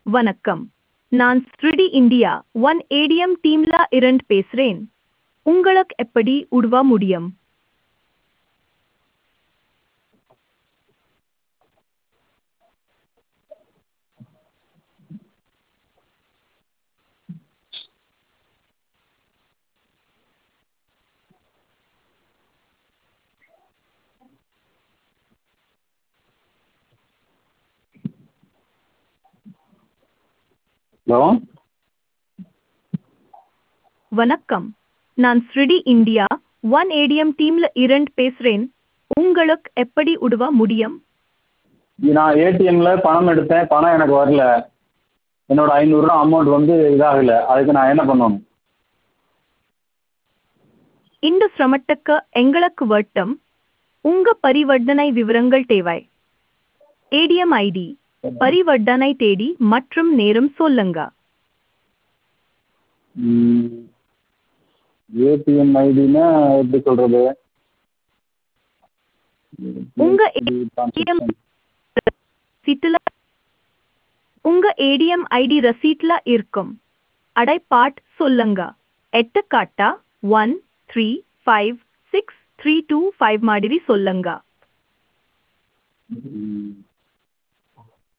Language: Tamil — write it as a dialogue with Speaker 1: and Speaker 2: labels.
Speaker 1: வணக்கம் நான் ஸ்ருடி இந்தியா ஒன் ஏடிஎம் டீம்ல இருந்து பேசுறேன் உங்களுக்கு எப்படி உதவ முடியும்
Speaker 2: ஹலோ
Speaker 1: வணக்கம் நான் ஸ்ருடி இந்தியா ஒன் ஏடிஎம் டீம்ல இருந்து பேசுறேன் உங்களுக்கு எப்படி உதவ முடியும்
Speaker 2: நான் ஏடிஎம்ல பணம் எடுத்தேன் பணம் எனக்கு வரல என்னோட ஐநூறுரூவா அமௌண்ட் வந்து இதாகலை அதுக்கு நான் என்ன பண்ணணும்
Speaker 1: இந்த சிரமத்துக்கு எங்களுக்கு வட்டம் உங்க பரிவர்த்தனை விவரங்கள் தேவை ஏடிஎம் ஐடி பரிவர்த்தனை தேதி மற்றும் நேரம் சொல்லுங்க
Speaker 2: ஏடிஎம் ஐடினா எப்படி சொல்கிறது
Speaker 1: உங்க ATM ரசீட்டுல உங்க ஏடிஎம் ஐடி ரசீட்ல இருக்கும் அடைப்பாட் சொல்லுங்க எட்டு காட்டா one three five six three two five மாதிரி சொல்லுங்க
Speaker 2: ம்